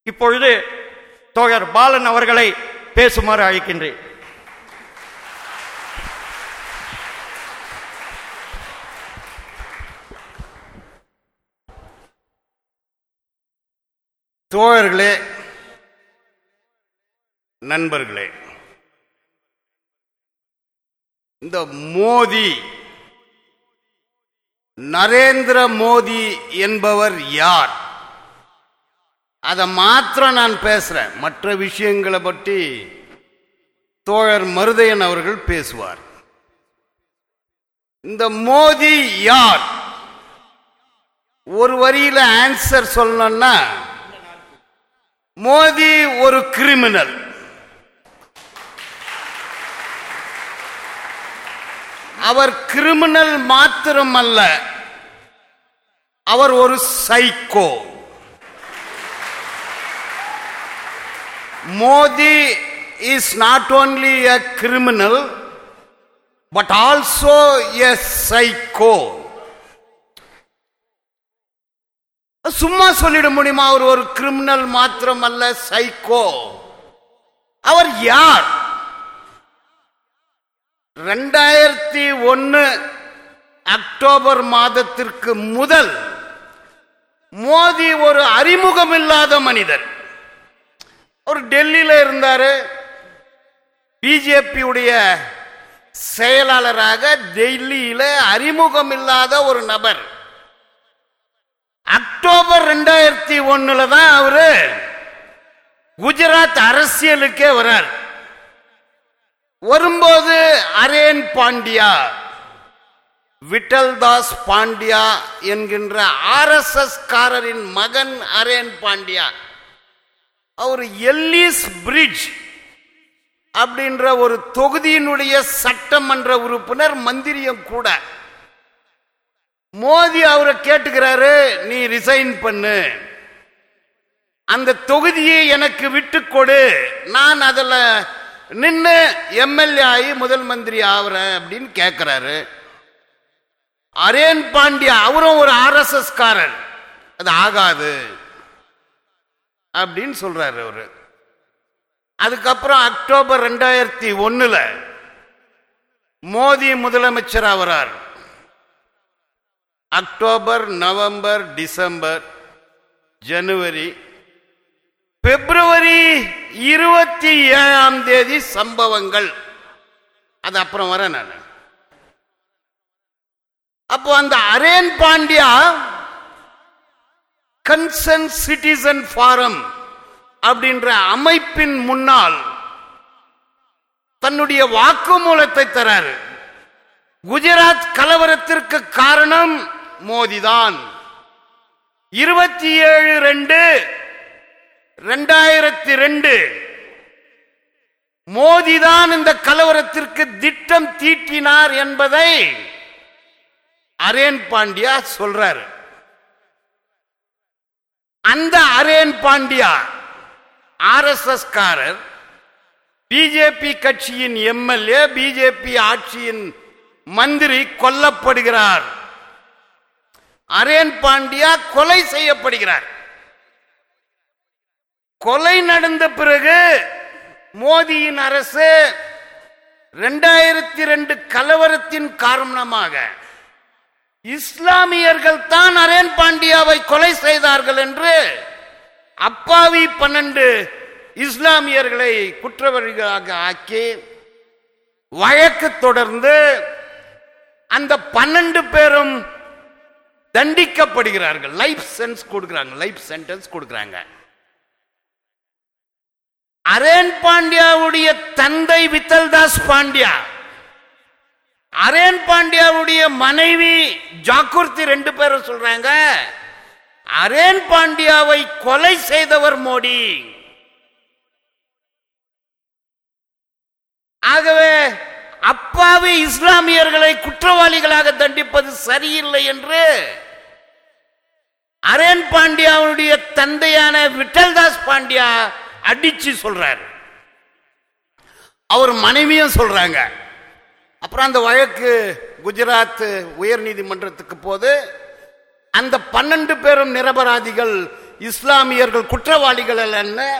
இப்பொழுது தோழர் பாலன் அவர்களை பேசுமாறு அழைக்கின்றேன் தோழர்களே நண்பர்களே இந்த மோதி நரேந்திர மோடி என்பவர் யார் அதை மாத்திரம் நான் பேசுறேன் மற்ற விஷயங்களை பற்றி தோழர் மருதையன் அவர்கள் பேசுவார் இந்த மோதி யார் ஒரு வரியில ஆன்சர் சொல்லணும்னா மோதி ஒரு கிரிமினல் அவர் கிரிமினல் மாத்திரமல்ல அவர் ஒரு psycho Modi is not only a criminal but also a psycho சும்மா சொல்லிட முடியுமா அவர் ஒரு கிரிமினல் மாத்திரம் அல்ல சைக்கோ அவர் யார் ரெண்டாயிரத்தி ஒன்னு அக்டோபர் மாதத்திற்கு முதல் மோடி ஒரு அறிமுகம் இல்லாத மனிதர் அவர் டெல்லியில இருந்தாரு பிஜேபியுடைய செயலாளராக டெல்லியில அறிமுகம் இல்லாத ஒரு நபர் அக்டோபர் ரெண்டாயிரத்தி ஒண்ணுல தான் அவரு குஜராத் அரசியலுக்கே வரார் வரும்போது அரேன் பாண்டியா விட்டல் தாஸ் பாண்டியா என்கின்ற ஆர் எஸ் எஸ் காரரின் மகன் அரேன் பாண்டியா அவர் எல்லிஸ் பிரிட்ஜ் அப்படின்ற ஒரு தொகுதியினுடைய சட்டமன்ற உறுப்பினர் மந்திரியும் கூட மோடி அவரை கேட்டுக்கிறாரு நீ ரிசைன் பண்ணு அந்த தொகுதியை எனக்கு விட்டு கொடு நான் அதுல நின்று எம்எல்ஏ ஆகி முதல் மந்திரி ஆகுறேன் அப்படின்னு கேட்கிறாரு அரேன் பாண்டியா அவரும் ஒரு ஆர்எஸ்எஸ் காரர் அது ஆகாது அப்படின்னு சொல்றாரு அவரு அதுக்கப்புறம் அக்டோபர் ரெண்டாயிரத்தி ஒண்ணுல மோடி முதலமைச்சர் ஆகிறார் அக்டோபர் நவம்பர் டிசம்பர் ஜனவரி பிப்ரவரி இருபத்தி ஏழாம் தேதி சம்பவங்கள் அது அப்புறம் வரேன் நான் அப்போ அந்த Haren Pandya concern citizen forum அப்படின்ற அமைப்பின் முன்னால் தன்னுடைய வாக்குமூலத்தை தராரு குஜராத் கலவரத்திற்கு காரணம் மோதிதான் இருபத்தி ஏழு ரெண்டு ரெண்டாயிரத்தி ரெண்டு மோதிதான் இந்த கலவரத்திற்கு திட்டம் தீட்டினார் என்பதை அரேன் பாண்டியா சொல்றாரு அந்த Haren Pandya R S S காரர் பிஜேபி கட்சியின் எம்எல்ஏ பிஜேபி ஆட்சியின் மந்திரி கொல்லப்படுகிறார் அரேன் பாண்டியா கொலை செய்யப்படுகிறார் கொலை நடந்த பிறகு மோடியின் அரசு ரெண்டாயிரத்தி ரெண்டு கலவரத்தின் காரணமாக இஸ்லாமியர்கள் தான் அரேன் பாண்டியாவை கொலை செய்தார்கள் என்று அப்பாவி பன்னெண்டு இஸ்லாமியர்களை குற்றவாளிகளாக ஆக்கி வழக்கு தொடர்ந்து அந்த பன்னெண்டு பேரும் தண்டிக்கப்படுகிறார்கள் லைஃப் சென்ஸ் கொடுக்கிறாங்க லைஃப் சென்டென்ஸ் கொடுக்கிறாங்க அரேன் பாண்டியாவுடைய தந்தை வித்தல்தாஸ் பாண்டியா அரேன் பாண்டியாவுடைய மனைவி ஜாக்குர்த்தி ரெண்டு பேரும் சொல்றாங்க அரேன் பாண்டியாவை கொலை செய்தவர் மோடி ஆகவே அப்பாவி இஸ்லாமியர்களை குற்றவாளிகளாக தண்டிப்பது சரியில்லை என்று அரேன் பாண்டியாவுடைய தந்தையான விட்டல்தாஸ் பாண்டியா அடிச்சு சொல்றாரு அவர் மனைவியும் சொல்றாங்க அப்புறம் அந்த வழக்கு குஜராத் உயர் நீதிமன்றத்துக்கு போது அந்த பன்னெண்டு பேரும் நிரபராதிகள் இஸ்லாமியர்கள் குற்றவாளிகள் அல்லன்னு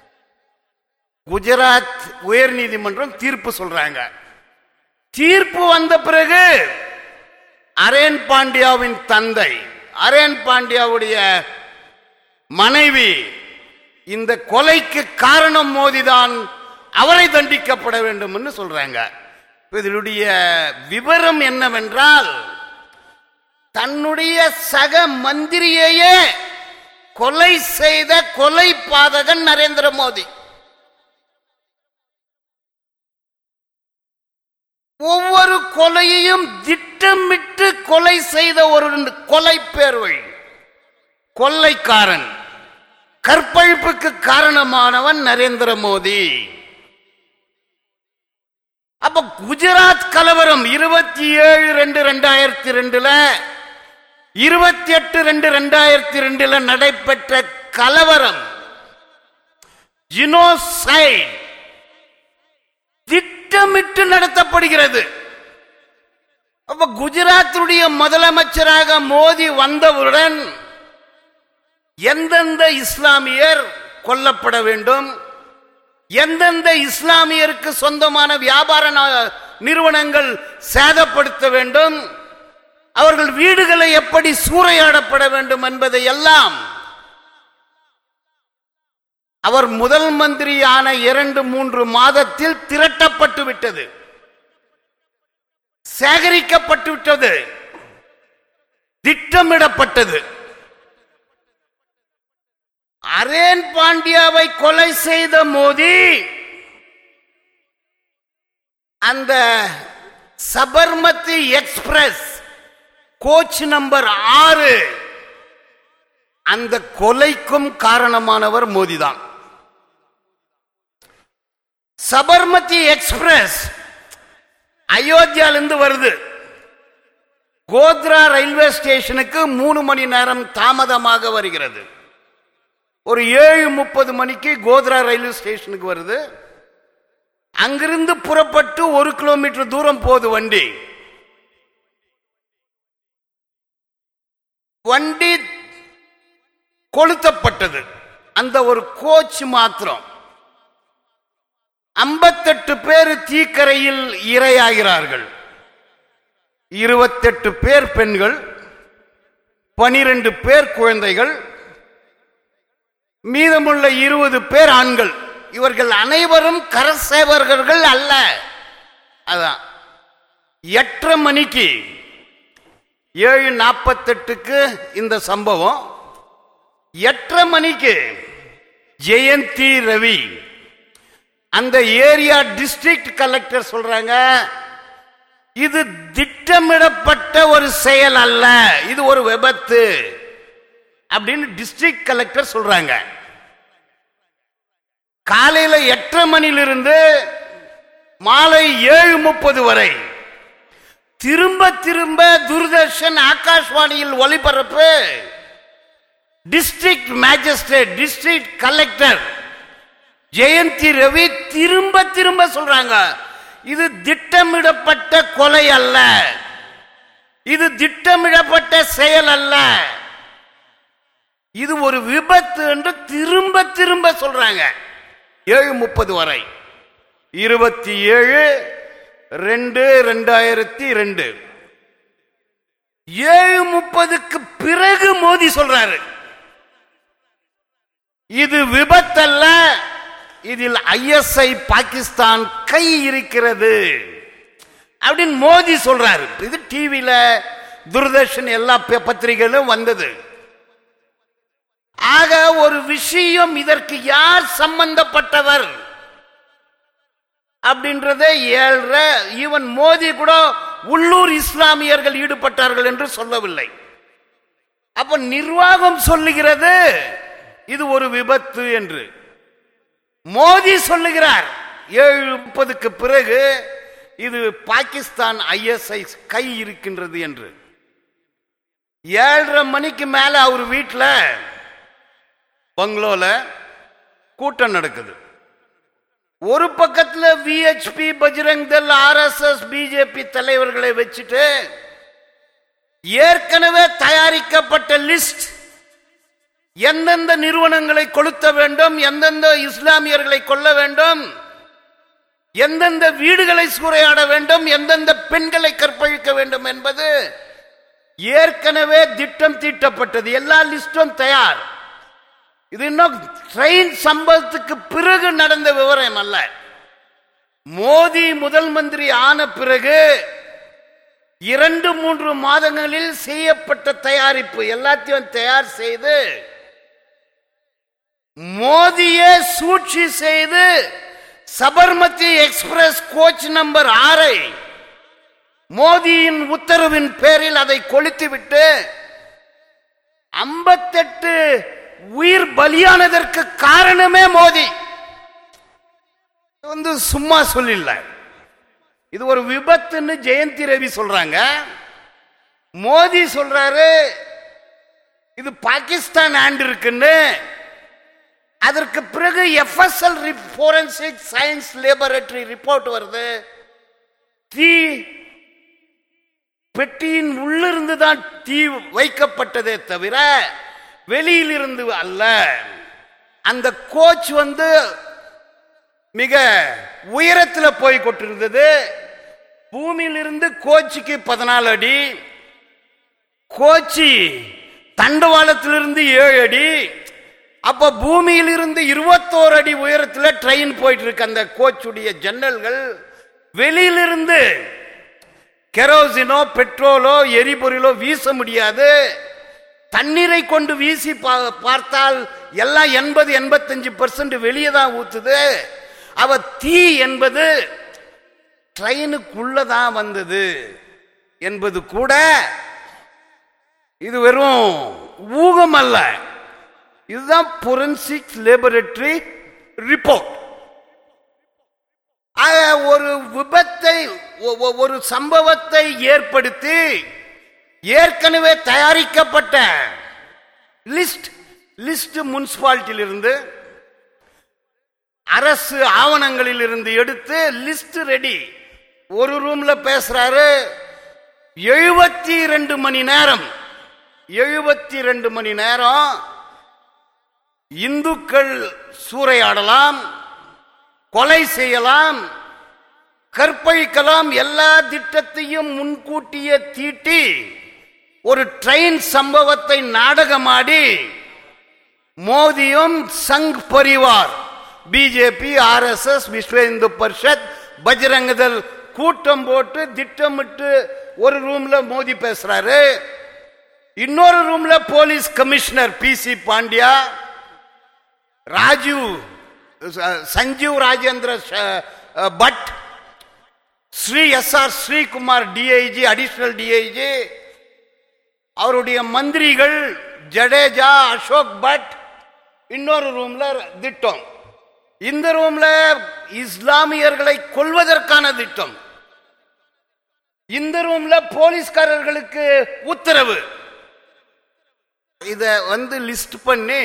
குஜராத் உயர் நீதிமன்றம் தீர்ப்பு சொல்றாங்க தீர்ப்பு வந்த பிறகு அரேன் பாண்டியாவின் தந்தை அரேன் பாண்டியாவுடைய மனைவி இந்த கொலைக்கு காரணம் மோதிதான் அவரை தண்டிக்கப்பட வேண்டும் சொல்றாங்க இதனுடைய விவரம் என்னவென்றால் தன்னுடைய சக மந்திரியையே கொலை செய்த கொலை பாதகன் நரேந்திர மோடி ஒவ்வொரு கொலையையும் திட்டமிட்டு கொலை செய்த ஒரு கொலை பேர்வழி கொள்ளைக்காரன் கற்பழிப்புக்கு காரணமானவன் நரேந்திர மோடி அப்ப குஜராத் கலவரம் இருபத்தி ஏழு ரெண்டு ரெண்டாயிரத்தி ரெண்டுல இருபத்தி எட்டு ரெண்டு ரெண்டாயிரத்தி ரெண்டுல நடைபெற்ற கலவரம் ஜினோசைட் திட்டமிட்டு நடத்தப்படுகிறது அப்ப குஜராத்துடைய முதலமைச்சராக மோடி வந்தவுடன் எந்தெந்த இஸ்லாமியர் கொல்லப்பட வேண்டும் எந்தெந்த இஸ்லாமியருக்கு சொந்தமான வியாபார நா- நிறுவனங்கள் சேதப்படுத்த வேண்டும் அவர்கள் வீடுகளை எப்படி சூறையாடப்பட வேண்டும் என்பதை எல்லாம் அவர் முதல் மந்திரியான இரண்டு மூன்று மாதத்தில் திரட்டப்பட்டு விட்டது சேகரிக்கப்பட்டு விட்டது திட்டமிடப்பட்டது அரேன் பாண்டியாவை கொலை செய்த மோதி அந்த சபர்மதி எக்ஸ்பிரஸ் கோச் நம்பர் ஆறு அந்த கொலைக்கும் காரணமானவர் மோதிதான் சபர்மதி எக்ஸ்பிரஸ் அயோத்தியாலிருந்து வருது கோத்ரா ரயில்வே ஸ்டேஷனுக்கு மூணு மணி நேரம் தாமதமாக வருகிறது ஒரு ஏழு முப்பது மணிக்கு கோத்ரா ரயில்வே ஸ்டேஷனுக்கு வருது அங்கிருந்து புறப்பட்டு ஒரு கிலோமீட்டர் தூரம் போகுது வண்டி வண்டி கொளுத்தப்பட்டது அந்த ஒரு கோச் மாத்திரம் ஐம்பத்தெட்டு பேர் தீக்கரையில் இரையாகிறார்கள் இருபத்தெட்டு பேர் பெண்கள் பனிரெண்டு பேர் குழந்தைகள் மீதமுள்ள இருபது பேர் ஆண்கள் இவர்கள் அனைவரும் கரசேவர்கள் அல்ல அதான் எட்டரை மணிக்கு ஏழு நாற்பத்தெட்டுக்கு இந்த சம்பவம் எட்டரை மணிக்கு ஜெயந்தி ரவி அந்த ஏரியா டிஸ்ட்ரிக்ட் கலெக்டர் சொல்றாங்க இது திட்டமிடப்பட்ட ஒரு செயல் அல்ல இது ஒரு விபத்து அப்படின்னு டிஸ்ட்ரிக்ட் கலெக்டர் சொல்றாங்க காலையில எட்டரை மணிலிருந்து மாலை ஏழு முப்பது வரை திரும்ப திரும்ப தூர்தர்ஷன் ஆகாஷ்வாணியில் ஒளிபரப்பு district magistrate district collector Jayanthi Ravi திரும்ப திரும்ப சொல்றாங்க இது திட்டமிடப்பட்ட கொலை அல்ல இது திட்டமிடப்பட்ட செயல் அல்ல இது ஒரு விபத்து என்று திரும்ப திரும்ப சொல்றாங்க ஏழு முப்பது வரை இருபத்தி ஏழு ரெண்டு ரெண்டாயிரத்தி ரெண்டு ஏழு முப்பதுக்கு பிறகு மோதி சொல்றாரு இது விபத்தல்ல இதில் ஐஎஸ்ஐ பாகிஸ்தான் கை இருக்கிறது அப்படின்னு மோதி சொல்றாரு இது டிவியில தூர்தர்ஷன் எல்லா ப- பத்திரிகைகளும் வந்தது ஆக ஒரு விஷயம் இதற்கு யார் சம்பந்தப்பட்டவர் அப்படின்றத ஏழ்ற ஈவன் மோதி கூட உள்ளூர் இஸ்லாமியர்கள் ஈடுபட்டார்கள் என்று சொல்லவில்லை அப்ப நிர்வாகம் சொல்லுகிறது இது ஒரு விபத்து என்று மோடி சொல்லுகிறார் ஏழு முப்பதுக்கு பிறகு இது பாகிஸ்தான் ஐஎஸ்ஐ கை இருக்கின்றது என்று ஏழரை மணிக்கு மேல அவர் வீட்டுல பங்களோல கூட்டம் நடக்குது ஒரு பக்கத்துல VHP Bajrang Dal RSS BJP தலைவர்களை வச்சுட்டு ஏற்கனவே தயாரிக்கப்பட்ட லிஸ்ட் எந்தெந்த நிறுவனங்களை கொளுத்த வேண்டும் எந்தெந்த இஸ்லாமியர்களை கொல்ல வேண்டும் எந்தெந்த வீடுகளை சூறையாட வேண்டும் எந்தெந்த பெண்களை கற்பழிக்க வேண்டும் என்பது ஏற்கனவே திட்டம் தீட்டப்பட்டது எல்லா லிஸ்டும் தயார் இது இன்னும் ட்ரெயின் சம்பவத்துக்கு பிறகு நடந்த விவரம் அல்ல மோடி முதல் மந்திரி ஆன பிறகு இரண்டு மூன்று மாதங்களில் செய்யப்பட்ட தயாரிப்பு எல்லாத்தையும் தயார் செய்து மோதியே சூழ்ச்சி செய்து சபர்மதி எக்ஸ்பிரஸ் கோச் நம்பர் ஆறை மோதியின் உத்தரவின் பேரில் அதை கொளுத்திவிட்டு ஐம்பத்தெட்டு உயிர் பலியானதற்கு காரணமே மோதி இது வந்து சும்மா சொல்லில்ல இது ஒரு விபத்துன்னு ஜெயந்தி ரவி சொல்றாங்க மோடி சொல்றாரு இது பாகிஸ்தான் ஆண்டு இருக்குன்னு அதற்கு பிறகு FSL forensic science laboratory report வருது தீ பெட்டியின் உள்ளிருந்து தான் தீ வைக்கப்பட்டதே தவிர வெளியிலிருந்து அல்ல அந்த கோச் வந்து மிக உயரத்தில் போய் கொண்டிருந்தது பூமியிலிருந்து கோச்சிக்கு பதினாலு அடி கோச்சி தண்டவாளத்திலிருந்து ஏழு அடி அப்ப பூமியிலிருந்து இருபத்தோரு அடி உயரத்தில் ட்ரெயின் போயிட்டு இருக்கு அந்த கோச்சுடைய ஜன்னல்கள் வெளியிலிருந்து கெரோசினோ பெட்ரோலோ எரிபொருளோ வீச முடியாது தண்ணீரை கொண்டு வீசி பா- பார்த்தால் எல்லாம் எண்பது எண்பத்தஞ்சு பர்சன்ட் வெளியே தான் ஊத்துது அவ தீ என்பது ட்ரெயினுக்குள்ளதான் வந்தது என்பது கூட இது வெறும் ஊகம் அல்ல இதுதான் பொரன்சிக் லேபரட்டரி ரிப்போர்ட் ஆக, ஒரு விபத்தை ஒ- ஒ- ஒரு சம்பவத்தை ஏற்படுத்தி ஏற்கனவே தயாரிக்கப்பட்ட லிஸ்ட் லிஸ்ட் முனிசிபாலிட்டியிலிருந்து அரசு ஆவணங்களில் இருந்து எடுத்து லிஸ்ட் ரெடி ஒரு ரூம்ல பேசுறாரு எழுபத்தி ரெண்டு மணி நேரம் எழுபத்தி ரெண்டு மணி நேரம் இந்துக்கள் சூறையாடலாம் கொலை செய்யலாம் கற்பழிக்கலாம் எல்லா திட்டத்தையும் முன்கூட்டியே தீட்டி ஒரு ட்ரெயின் சம்பவத்தை நாடகமாடி மோதியும் சங் பரிவார் பிஜேபி ஆர்எஸ்எஸ் விஸ்வ இந்து பரிஷத் பஜ்ரங்கதள் கூட்டம் போட்டு திட்டமிட்டு ஒரு ரூம்ல மோதி பேசுறாரு இன்னொரு ரூம்ல police commissioner P C Pandya Rajiv ச- சஞ்சீவ் ராஜேந்திர ச- Bhatt Shri S R Sreekumar DIG additional DIG அவருடைய மந்திரிகள் ஜடேஜா அசோக் பட் இன்னொரு ரூம்ல திட்டம் இந்த ரூம்ல இஸ்லாமியர்களை கொல்வதற்கான திட்டம் இந்த ரூம்ல போலீஸ்காரர்களுக்கு உத்தரவு இத வந்து லிஸ்ட் பண்ணி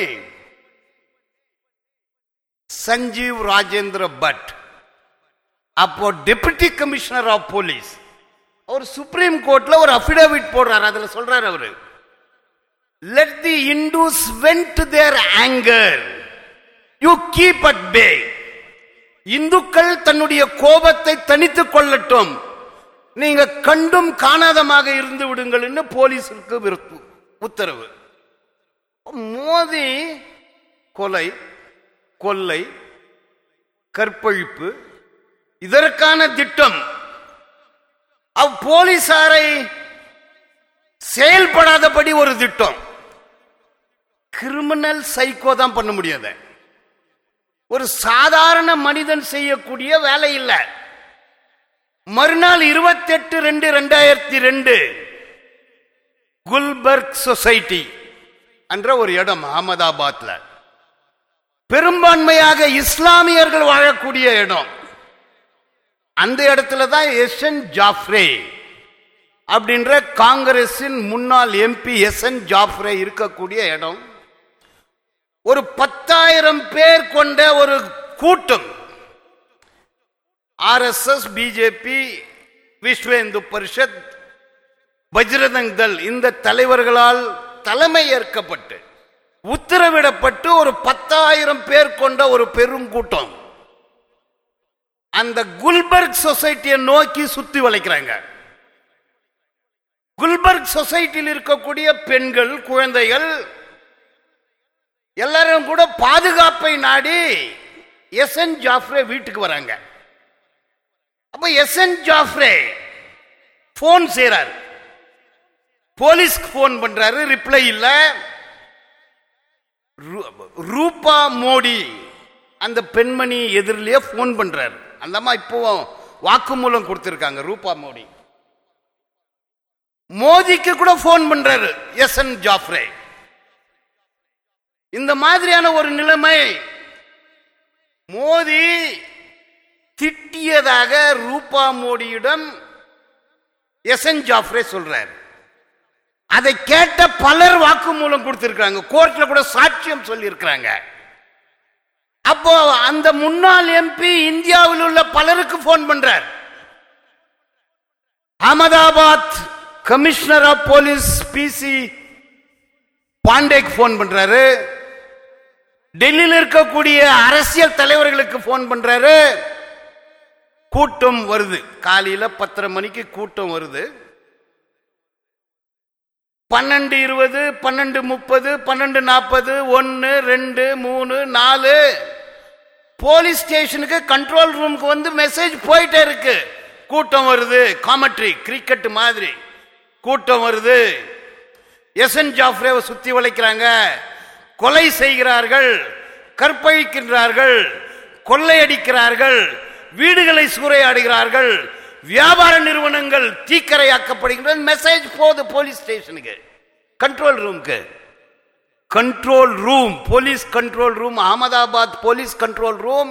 சஞ்சீவ் ராஜேந்திர பட் அப்போ டெபுட்டி கமிஷனர் ஆஃப் போலீஸ் அவர் சுப்ரீம் கோர்ட்ல ஒரு அபிடவிட் போடுறாரு அதுல சொல்றாரு அவரு let the Hindus vent their anger you keep at bay இந்துக்கள் தன்னுடைய கோபத்தை தனித்துக் கொள்ளட்டும் நீங்க கண்டும் காணாதமாக இருந்து விடுங்கள்னு போலீஸுக்கு விருப்பு உத்தரவு மோதி கொலை கொள்ளை கற்பழிப்பு இதற்கான திட்டம் அவ் போலீசாரை செயல்படாதபடி ஒரு திட்டம் கிரிமினல் சைக்கோ தான் பண்ண முடியாத ஒரு சாதாரண மனிதன் செய்யக்கூடிய வேலை இல்லை மறுநாள் இருபத்தெட்டு ரெண்டு ரெண்டாயிரத்தி ரெண்டு குல்பர்க் சொசைட்டி என்ற ஒரு இடம் அகமதாபாத்ல பெரும்பான்மையாக இஸ்லாமியர்கள் வாழக்கூடிய இடம் அந்த இடத்துல தான் எஸ் என் ஜாஃப்ரே அப்படின்ற காங்கிரசின் முன்னாள் எம்பி எஸ் என் ஜாஃப்ரே இருக்கக்கூடிய இடம் ஒரு பத்தாயிரம் பேர் கொண்ட ஒரு கூட்டம் ஆர்எஸ்எஸ் பிஜேபி விஸ்வ இந்து பரிஷத் பஜ்ரதங் தள் இந்த தலைவர்களால் தலைமை ஏற்கப்பட்டு உத்தரவிடப்பட்டு ஒரு பத்தாயிரம் பேர் கொண்ட ஒரு பெருங்கூட்டம் அந்த குல்பர்க் சொசைட்டியை நோக்கி சுத்தி வளைக்கிறாங்க குல்பர்க் சொசைட்டியில் இருக்கக்கூடிய பெண்கள் குழந்தைகள் எல்லாரும் கூட பாதுகாப்பை நாடி எஸ் என் ஜாஃப்ரே வீட்டுக்கு வராங்க அப்ப எஸ் என் ஜாஃப்ரே போன் செய்றார் போலீஸ்க்கு போன் பண்றாரு ரிப்ளை இல்ல ரூ- ரூபா மோடி அந்த பெண்மணி எதிரிலேயே போன் பண்றாரு அந்த அம்மா இப்போ வாக்குமூலம் கொடுத்திருக்காங்க ரூபா மோடி மோதிக்கு கூட போன் பண்றாரு எஸ் என் ஜாஃப்ரே இந்த மாதிரியான ஒரு நிலைமை மோதி திட்டியதாக ரூபா மோடியிடம் எஸ் என் ஜாஃப்ரே சொல்றார் அதை கேட்ட பலர் வாக்குமூலம் கொடுத்திருக்காங்க கோர்ட்ல கூட சாட்சியம் சொல்லி இருக்கிறாங்க அப்போ அந்த முன்னாள் எம்பி இந்தியாவில் உள்ள பலருக்கு போன் பண்றார் Ahmedabad commissioner of police P பாண்டேக்கு போன் பண்றாரு டெல்லியில் இருக்கக்கூடிய அரசியல் தலைவர்களுக்கு போன் பண்றாரு கூட்டம் வருது காலையில பத்தரை மணிக்கு கூட்டம் வருது பன்னெண்டு இருபது பன்னெண்டு முப்பது பன்னெண்டு நாற்பது ஒன்னு ரெண்டு மூணு நாலு போலீஸ் ஸ்டேஷனுக்கு கண்ட்ரோல் ரூமுக்கு வந்து மெசேஜ் போயிட்டே இருக்கு கூட்டம் வருது காமெட்ரி கிரிக்கெட் மாதிரி கூட்டம் வருது எஸ் என் ஜாஃப்ரேவை சுத்தி வளைக்கிறாங்க கொலை செய்கிறார்கள் கற்பழிக்கின்றார்கள் கொள்ளையடிக்கிறார்கள் வீடுகளை சூறையாடுகிறார்கள் வியாபார நிறுவனங்கள் தீக்கரையாக்கப்படுகின்றன மெசேஜ் போகுது போலீஸ் ஸ்டேஷனுக்கு கண்ட்ரோல் ரூமுக்கு control room police control room Ahmedabad police control room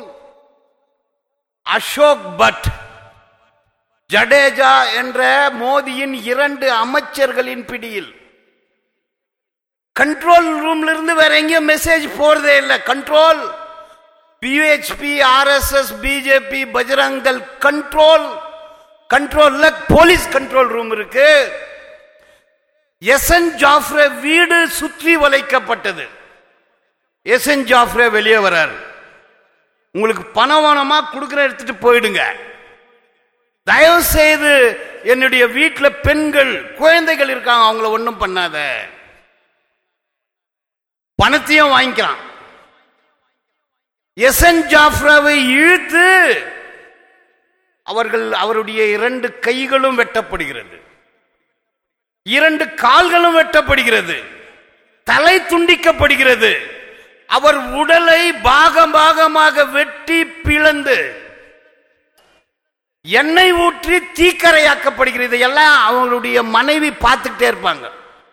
Ashok Bhatt Jadeja என்ற மோதியின் இரண்டு அமைச்சர்களின் பிடியில் கண்ட்ரோல் ரூம்ல இருந்து வேற எங்கேயும் மெசேஜ் போறதே இல்லை control VHP RSS BJP Bajrang Dal control கண்ட்ரோல்ல போலீஸ் கண்ட்ரோல் ரூம் இருக்கு எஸ் என் ஜாஃப்ரே வீடு சுற்றி வளைக்கப்பட்டது எஸ் என் ஜாஃப்ரே வெளியே வரார் உங்களுக்கு பணம் வேணுமா கொடுக்குற எடுத்துட்டு போயிடுங்க தயவு செய்து என்னுடைய வீட்டில் பெண்கள் குழந்தைகள் இருக்காங்க அவங்கள ஒன்றும் பண்ணாத பணத்தையும் வாங்கிக்கிறான் எஸ் என் ஜாஃப்ராவை இழுத்து அவர்கள் அவருடைய இரண்டு கைகளும் வெட்டப்படுகிறது இரண்டு கால்களும் வெட்டப்படுகிறது தலை துண்டிக்கப்படுகிறது அவர் உடலை பாகம் பாகமாக வெட்டி பிளந்து எண்ணெய் ஊற்றி தீக்கரையாக்கப்படுகிறது எல்லாம் அவங்களுடைய மனைவி பார்த்துக்கிட்டே இருப்பாங்க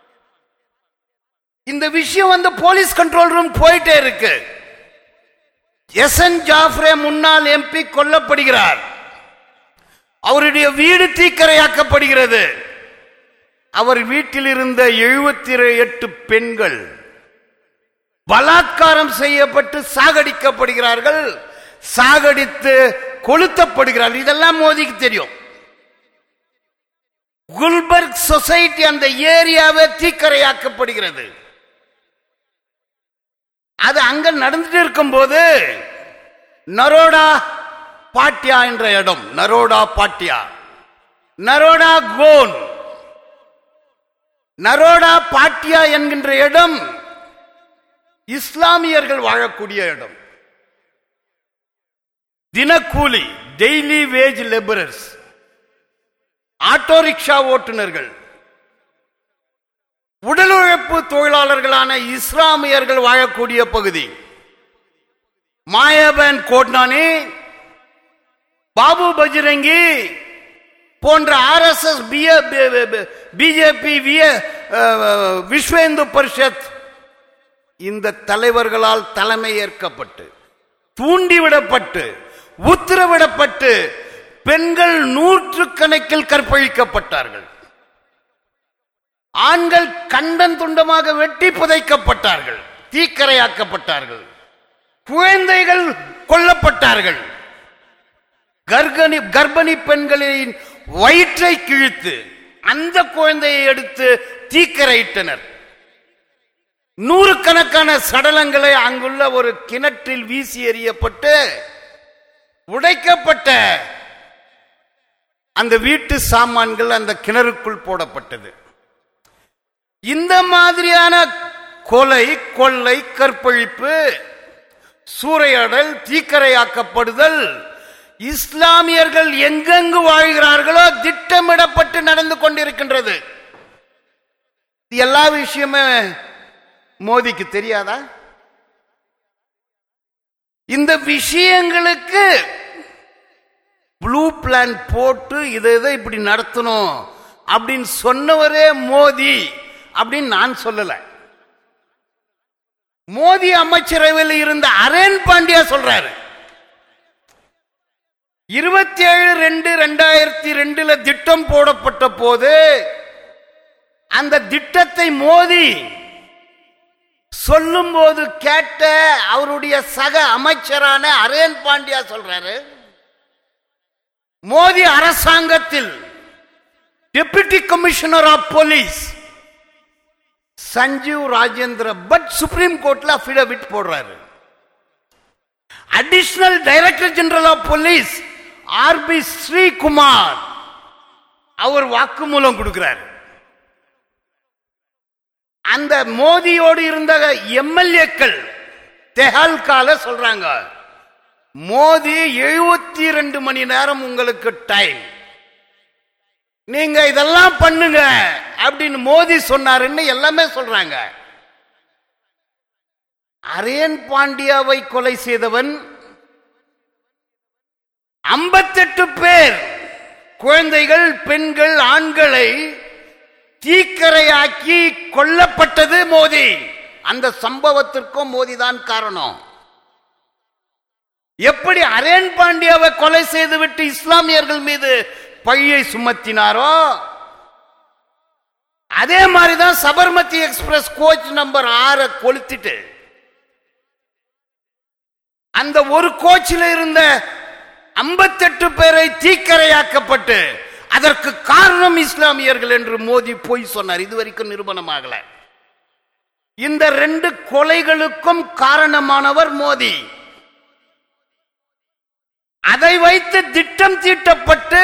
இந்த விஷயம் வந்து போலீஸ் கண்ட்ரோல் ரூம் போயிட்டே இருக்கு எஸ் என் ஜாஃப்ரே முன்னாள் எம்பி கொல்லப்படுகிறார் அவருடைய வீடு தீக்கரையாக்கப்படுகிறது அவர் வீட்டில் இருந்த எழுபத்தி எட்டு பெண்கள் பலாத்காரம் செய்யப்பட்டு சாகடிக்கப்படுகிறார்கள் சாகடித்து கொளுத்தப்படுகிறார்கள் இதெல்லாம் மோதிக்கு தெரியும் குல்பர்க் சொசைட்டி அந்த ஏரியாவே தீக்கரையாக்கப்படுகிறது அது அங்க நடந்துட்டு இருக்கும்போது நரோடா பாட்டியா என்ற இடம் நரோடா பாட்டியா நரோடா கோன் நரோடா பாட்டியா என்கின்ற இடம் இஸ்லாமியர்கள் வாழக்கூடிய இடம் தினக்கூலி daily wage labourers auto rickshaw ஓட்டுநர்கள் உடல் உழைப்பு தொழிலாளர்களான இஸ்லாமியர்கள் வாழக்கூடிய பகுதி மாயபன் கோட்னானி பாபு பஜ்ரங்கி போன்ற R S S BJP Vishwa Hindu Parishad இந்த தலைவர்களால் தலைமை ஏற்கப்பட்டு தூண்டிவிடப்பட்டு உத்தரவிடப்பட்டு பெண்கள் நூற்று கணக்கில் கற்பழிக்கப்பட்டார்கள் ஆண்கள் கண்டன் துண்டமாக வெட்டி புதைக்கப்பட்டார்கள் தீக்கரையாக்கப்பட்டார்கள் குழந்தைகள் கொல்லப்பட்டார்கள் கர்ப்பிணி கர்ப்பிணி பெண்களின் வயிற்றை கிழித்து அந்த குழந்தையை எடுத்து தீக்கரையிட்டனர் நூறுக்கணக்கான சடலங்களை அங்குள்ள ஒரு கிணற்றில் வீசி எறியப்பட்டு உடைக்கப்பட்ட அந்த வீட்டு சாமான்கள் அந்த கிணறுக்குள் போடப்பட்டது இந்த மாதிரியான கொலை கொள்ளை கற்பழிப்பு சூறையாடல் தீக்கரையாக்கப்படுதல் இஸ்லாமியர்கள் எங்கெங்கு வாழ்கிறார்களோ திட்டமிடப்பட்டு நடந்து கொண்டிருக்கின்றது இது எல்லா விஷயமே மோதிக்கு தெரியாதா இந்த விஷயங்களுக்கு ப்ளூ பிளான் போட்டு இதை இதை இப்படி நடத்தணும் அப்படின்னு சொன்னவரே மோதி அப்படின்னு நான் சொல்லல மோடி அமைச்சரவையில் இருந்த அரேன் பாண்டியா சொல்றாரு இருபத்தி ஏழு ரெண்டு ரெண்டாயிரத்தி ரெண்டுல திட்டம் போடப்பட்ட போது அந்த திட்டத்தை மோதி சொல்லும் போது கேட்ட அவருடைய சக அமைச்சரான அரேன் பாண்டியா சொல்றாரு மோடி அரசாங்கத்தில் deputy commissioner of police Sanjiv Rajendra Bhatt supreme கோர்ட்ல அபிடவிட் போடுறாரு additional director general of police R B Sreekumar அவர் வாக்குமூலம் கொடுக்கிறார் அந்த மோதியோடு இருந்த எம்எல்ஏக்கள் தெஹல்கால சொல்றாங்க மோதி எழுபத்தி ரெண்டு மணி நேரம் உங்களுக்கு டைம் நீங்க இதெல்லாம் பண்ணுங்க அப்படின்னு மோதி சொன்னாருன்னு எல்லாமே சொல்றாங்க அரேன் பாண்டியாவை கொலை செய்தவன் ஐம்பத்தெட்டு பேர் குழந்தைகள் பெண்கள் ஆண்களை தீக்கரையாக்கி கொல்லப்பட்டது மோதி அந்த சம்பவத்திற்கும் மோதிதான் காரணம் எப்படி அரேன் பாண்டியாவை கொலை செய்துவிட்டு இஸ்லாமியர்கள் மீது பழியை சுமத்தினாரோ அதே மாதிரிதான் சபர்மதி எக்ஸ்பிரஸ் கோச் நம்பர் ஆற கொளுத்திட்டு அந்த ஒரு கோச்சில் இருந்த ஐம்பத்தெட்டு பேரை தீக்கரையாக்கப்பட்டு அதற்கு காரணம் இஸ்லாமியர்கள் என்று மோதி போய் சொன்னார் இதுவரைக்கும் நிரூபணமாகல இந்த ரெண்டு கொலைகளுக்கும் காரணமானவர் மோதி அதை வைத்து திட்டம் தீட்டப்பட்டு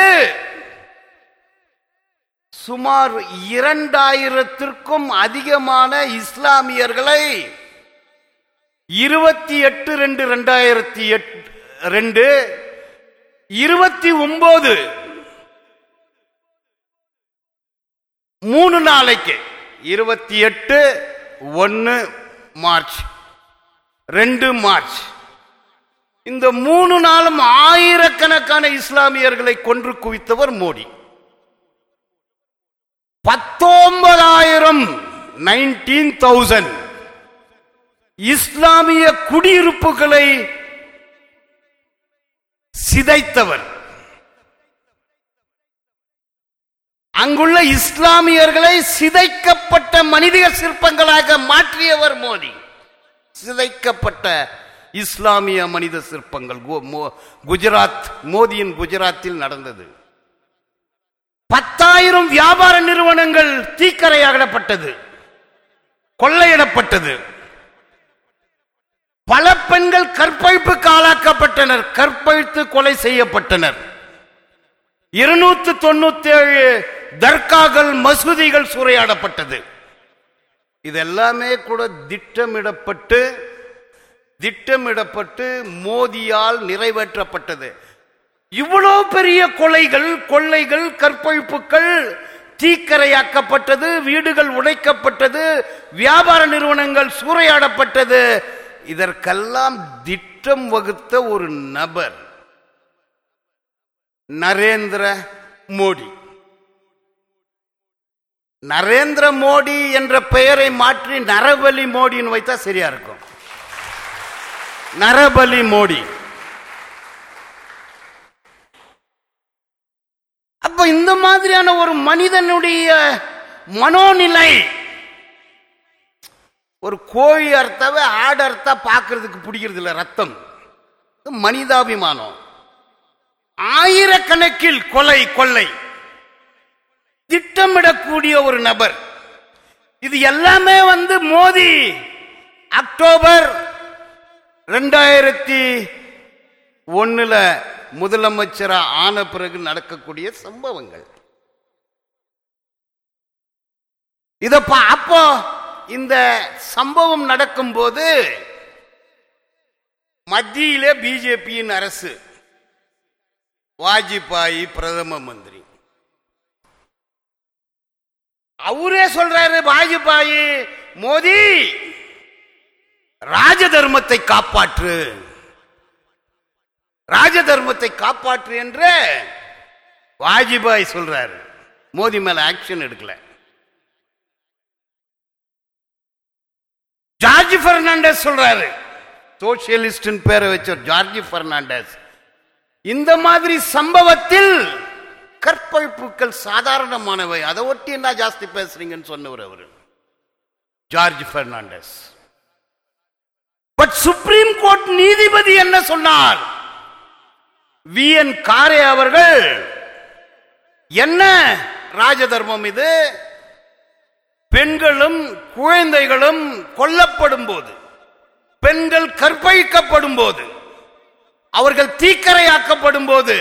சுமார் இரண்டாயிரத்திற்கும் அதிகமான இஸ்லாமியர்களை இருபத்தி எட்டு ரெண்டு ரெண்டாயிரத்தி ரெண்டு இருபத்தி ஒன்பது மூணு நாளைக்கு இருபத்தி எட்டு ஒன்னு மார்ச் ரெண்டு மார்ச் இந்த மூணு நாளும் ஆயிரக்கணக்கான இஸ்லாமியர்களை கொன்று குவித்தவர் மோடி பத்தொன்பதாயிரம் நைன்டீன் தௌசண்ட் இஸ்லாமிய குடியிருப்புகளை சிதைத்தவர் அங்குள்ள இஸ்லாமியர்களை சிதைக்கப்பட்ட மனித சிற்பங்களாக மாற்றியவர் மோடி சிதைக்கப்பட்ட இஸ்லாமிய மனித சிற்பங்கள் குஜராத் மோதியின் குஜராத்தில் நடந்தது பத்தாயிரம் வியாபார நிறுவனங்கள் தீக்கரையாடப்பட்டது கொள்ளையிடப்பட்டது பல பெண்கள் கற்பழிப்புக்கு ஆளாக்கப்பட்டனர் கற்பழித்து கொலை செய்யப்பட்டனர் இருநூத்தி தொண்ணூத்தி ஏழு தர்காக்கள் மசூதிகள் சூறையாடப்பட்டது இதெல்லாமே கூட திட்டமிடப்பட்டு திட்டமிடப்பட்டு மோதியால் நிறைவேற்றப்பட்டது இவ்வளவு பெரிய கொலைகள் கொள்ளைகள் கற்பழிப்புகள் தீக்கரையாக்கப்பட்டது வீடுகள் உடைக்கப்பட்டது வியாபார நிறுவனங்கள் சூறையாடப்பட்டது இதற்கெல்லாம் திட்டம் வகுத்த ஒரு நபர் நரேந்திர மோடி நரேந்திர மோடி என்ற பெயரை மாற்றி நரபலி மோடின்னு வைத்தா சரியா இருக்கும் நரபலி மோடி அப்ப இந்த மாதிரியான ஒரு மனிதனுடைய மனோநிலை ஒரு கோழி அர்த்தாவை ஆடு அர்த்தா பார்க்கறதுக்கு பிடிக்கிறது இல்லை ரத்தம் மனிதாபிமானம் ஆயிரக்கணக்கில் கொலை கொள்ளை திட்டமிடக்கூடிய ஒரு நபர் இது எல்லாமே வந்து மோதி அக்டோபர் ரெண்டாயிரத்தி ஒண்ணுல முதலமைச்சரா ஆன பிறகு நடக்கக்கூடிய சம்பவங்கள் இத பா- அப்போ இந்த சம்பவம் நடக்கும்போது மத்தியிலே பிஜேபியின் அரசு வாஜ்பாயி பிரதம மந்திரி அவரே சொல்றாரு வாஜ்பாயி மோடி ராஜ தர்மத்தை காப்பாற்று ராஜ தர்மத்தை காப்பாற்று என்று வாஜ்பாய் சொல்றாரு மோடி மேல ஆக்ஷன் எடுக்கல ஜார்ஜ் பெர்னாண்டஸ் சொல்றாரு சோசியலிஸ்ட் பேரை வச்ச ஜார்ஜ் பெர்னாண்டஸ் இந்த மாதிரி சம்பவத்தில் கற்பழிப்புகள் சாதாரணமானவை அதை ஒட்டி என்ன ஜாஸ்தி பேசுறீங்கன்னு சொன்னவர் அவரு George Fernandes but supreme court நீதிபதி என்ன சொன்னார் வி என் காரே அவர்கள் என்ன ராஜதர்மம் இது பெண்களும் குழந்தைகளும் கொல்லப்படும் போது பெண்கள் கற்பழிக்கப்படும் போது அவர்கள் தீக்கரையாக்கப்படும் போது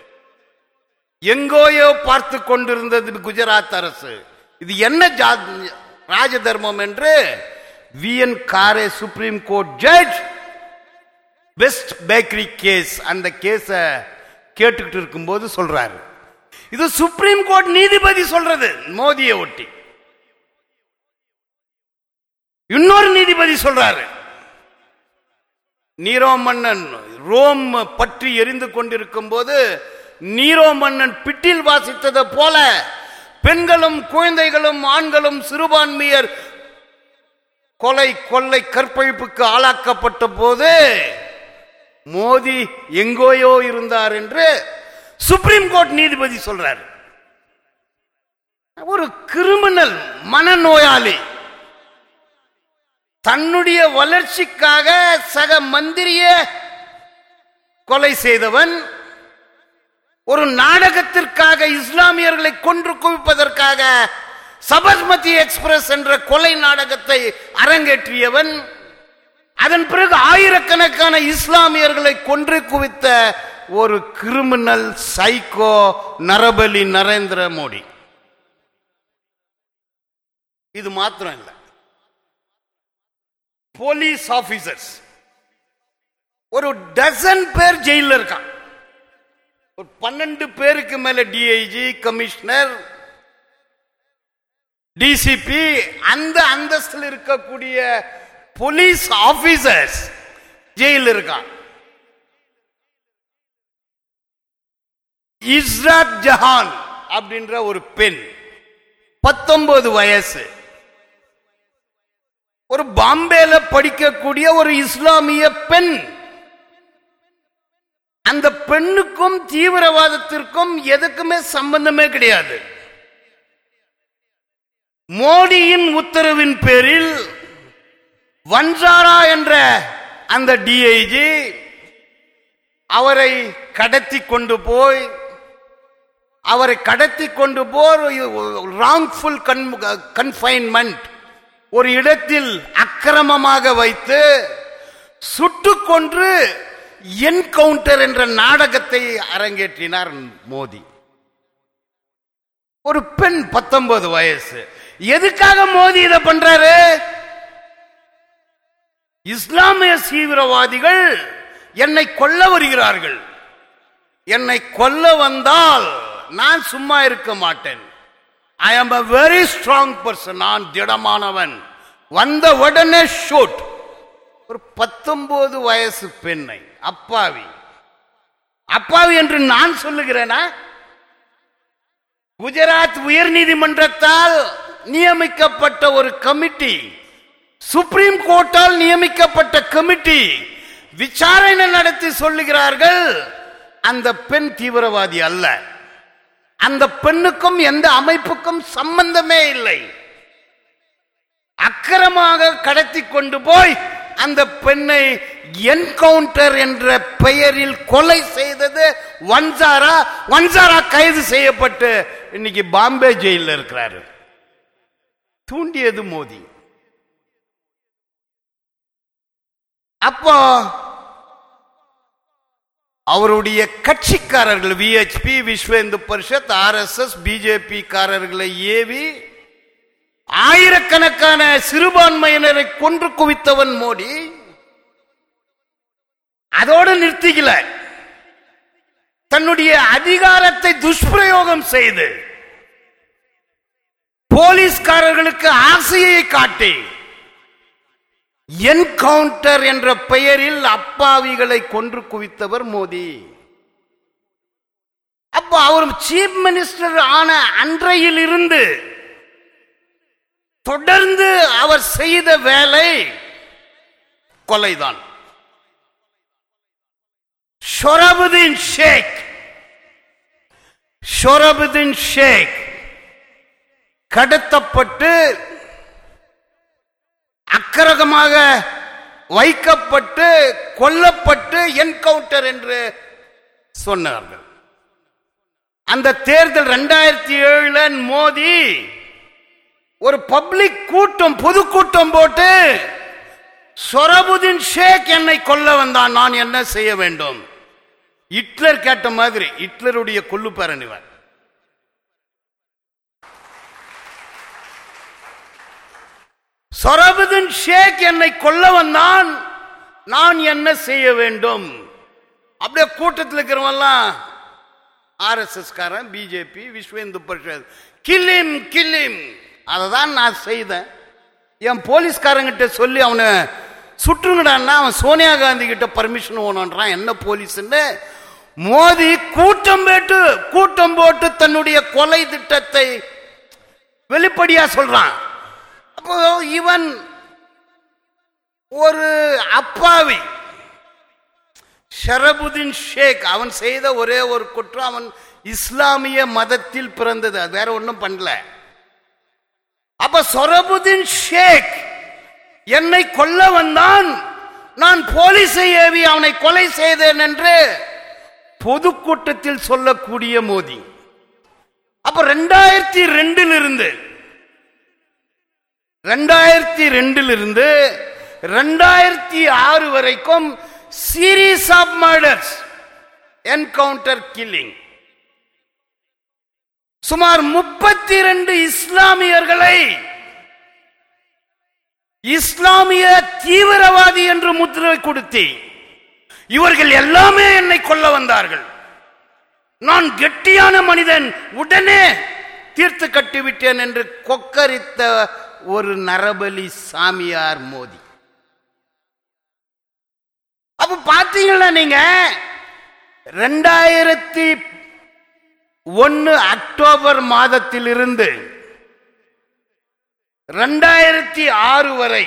எங்கோயோ பார்த்து கொண்டிருந்தது குஜராத் அரசு இது என்ன ஜா- ராஜதர்மம் என்று V N Khare supreme court judge Best Bakery case அந்த கேஸ கேட்டுக்கிட்டு இருக்கும்போது சொல்றாரு இது சுப்ரீம் கோர்ட் நீதிபதி சொல்றது மோதியை ஒட்டி இன்னொரு நீதிபதி சொல்றாரு நீரோ மன்னன் ரோம் பற்றி எரிந்து கொண்டிருக்கும் போது நீரோ மன்னன் பிட்டில் வாசித்தது போல பெண்களும் குழந்தைகளும் ஆண்களும் சிறுபான்மையர் கொலை கொள்ளை கற்பழிப்புக்கு ஆளாக்கப்பட்ட போது மோதி எங்கோயோ இருந்தார் என்று சுப்ரீம் கோர்ட் நீதிபதி சொல்றார் ஒரு கிரிமினல் மனநோயாளி தன்னுடைய வளர்ச்சிக்காக சக மந்திரிய கொலை செய்தவன் ஒரு நாடகத்திற்காக இஸ்லாமியர்களை கொன்று குவிப்பதற்காக சபர்மதி எக்ஸ்பிரஸ் என்ற கொலை நாடகத்தை அரங்கேற்றியவன் அதன் பிறகு ஆயிரக்கணக்கான இஸ்லாமியர்களை கொன்று குவித்த ஒரு கிரிமினல் சைக்கோ நரபலி நரேந்திர மோடி இது மாத்திரம் இல்லை போலீஸ் ஆபீசர்ஸ் ஒரு டசன் பேர் ஜெயில இருக்கான் ஒரு பன்னெண்டு பேருக்கு மேல டிஐஜி கமிஷனர் டிசிபி அந்த அந்தஸ்தில் இருக்கக்கூடிய போலீஸ் ஆபீசர்ஸ் ஜெயில இருக்கான் இஸ்ராத் ஜஹான் அப்படின்ற ஒரு பெண் பத்தொன்பது வயசு ஒரு பாம்பேல படிக்கக்கூடிய ஒரு இஸ்லாமிய பெண் அந்த பெண்ணுக்கும் தீவிரவாதத்திற்கும் எதுக்குமே சம்பந்தமே கிடையாது மோடியின் உத்தரவின் பேரில் வன்சாரா என்ற அந்த டிஐஜி அவரை கடத்தி கொண்டு போய் அவரை கடத்தி கொண்டு போய் ராங்ஃபுல் கன்ஃபைன்மெண்ட் ஒரு இடத்தில் அக்கிரமமாக வைத்து சுட்டுக் கொன்று என்கவுண்டர் என்ற நாடகத்தை அரங்கேற்றினார் மோடி ஒரு பெண் பத்தொன்பது வயசு எதுக்காக மோடி இதை பண்றாரு இஸ்லாமிய தீவிரவாதிகள் என்னை கொல்ல வருகிறார்கள் என்னை கொல்ல வந்தால் நான் சும்மா இருக்க மாட்டேன் ஐ ஆம் a வெரி ஸ்ட்ராங் பர்சன் நான் திடமானவன் வந்த உடனே ஷூட் ஒரு பத்தொன்பது வயசு பெண்ணை அப்பாவி அப்பாவி என்று நான் சொல்லுகிறேனா குஜராத் உயர் நீதிமன்றத்தால் நியமிக்கப்பட்ட ஒரு கமிட்டி சுப்ரீம் கோர்ட்டால் நியமிக்கப்பட்ட கமிட்டி விசாரணை நடத்தி சொல்லுகிறார்கள் அந்த பெண் தீவிரவாதி அல்ல அந்த பெண்ணுக்கும் எந்த அமைப்புக்கும் சம்பந்தமே இல்லை அக்கிரமாக கடத்தி கொண்டு போய் அந்த பெண்ணை என்கவுண்டர் என்ற பெயரில் கொலை செய்தது வன்சாரா வன்சாரா கைது செய்யப்பட்டு இன்னைக்கு பாம்பே ஜெயிலில் இருக்கிறாரு தூண்டியது மோதி அப்போ அவருடைய கட்சிக்காரர்கள் VHP Vishwa Hindu Parishad RSS BJP காரர்களை ஏவி ஆயிரக்கணக்கான சிறுபான்மையினரை கொன்று குவித்தவன் மோடி அதோடு நிறுத்திக்கல தன்னுடைய அதிகாரத்தை துஷ்பிரயோகம் செய்து போலீஸ்காரர்களுக்கு ஆசையை காட்டி என்கவுண்டர் என்ற பெயரில் அப்பாவிகளை கொன்று குவித்தவர் மோடி அப்ப அவர் சீஃப் மினிஸ்டர் ஆன அன்றையில் இருந்து தொடர்ந்து அவர் செய்த வேலை கொலைதான் ஷொரபுதீன் ஷேக் ஷொரபுதீன் ஷேக் கடத்தப்பட்டு அக்கரகமாக வைக்கப்பட்டு கொல்லப்பட்டு என்கவுண்டர் என்று சொன்னார்கள் அந்த தேர்தல் ரெண்டாயிரத்தி ஏழுல மோதி ஒரு பப்ளிக் கூட்டம் பொதுக்கூட்டம் போட்டு சொரபுதீன் ஷேக் என்னை கொல்ல வந்தான் நான் என்ன செய்ய வேண்டும் ஹிட்லர் கேட்ட மாதிரி ஹிட்லருடைய கொல்லு பேரணிவர் சொரபுதீன் ஷேக் என்னை கொல்ல வந்தான் நான் என்ன செய்ய வேண்டும் அப்படியே கூட்டத்தில் இருக்கிறவெல்லாம் ஆர்எஸ்எஸ் காரன் BJP Vishwa Hindu Parishad kill him kill him அதை தான் நான் செய்தேன் என் போலீஸ்காரங்கிட்ட சொல்லி அவனை சுற்றுங்கடான்னா அவன் சோனியா காந்தி கிட்ட பர்மிஷன் ஓணுன்றான் என்ன போலீஸ்ன்னு மோதி கூட்டம் போட்டு கூட்டம் போட்டு தன்னுடைய கொலை திட்டத்தை வெளிப்படையா சொல்றான் அப்போ இவன் ஒரு அப்பாவி ஷரபுதீன் ஷேக் அவன் செய்த ஒரே ஒரு குற்றம் அவன் இஸ்லாமிய மதத்தில் பிறந்தது அது வேற ஒன்றும் பண்ணல அப்ப சொரபுதீன் ஷேக் என்னை கொல்ல வந்தான் நான் போலீஸை ஏவி அவனை கொலை செய்தேன் என்று பொதுக்கூட்டத்தில் சொல்லக்கூடிய மோதி அப்ப ரெண்டாயிரத்தி ரெண்டில் இருந்து ரெண்டாயிரத்தி ரெண்டில் இருந்து ரெண்டாயிரத்தி ஆறு வரைக்கும் series of murders encounter killing சுமார் முப்பத்தி ரெண்டு இஸ்லாமியர்களை இஸ்லாமிய தீவிரவாதி என்று முத்திரை கொடுத்தி இவர்கள் எல்லாமே என்னை கொல்ல வந்தார்கள் நான் கெட்டியான மனிதன் உடனே தீர்த்து கட்டிவிட்டேன் என்று கொக்கரித்த ஒரு நரபலி சாமியார் மோதி அப்ப பாத்தீங்களா நீங்க ரெண்டாயிரத்தி ஒன்னு அக்டோபர் மாதத்திலிருந்து ரெண்டாயிரத்தி ஆறு வரை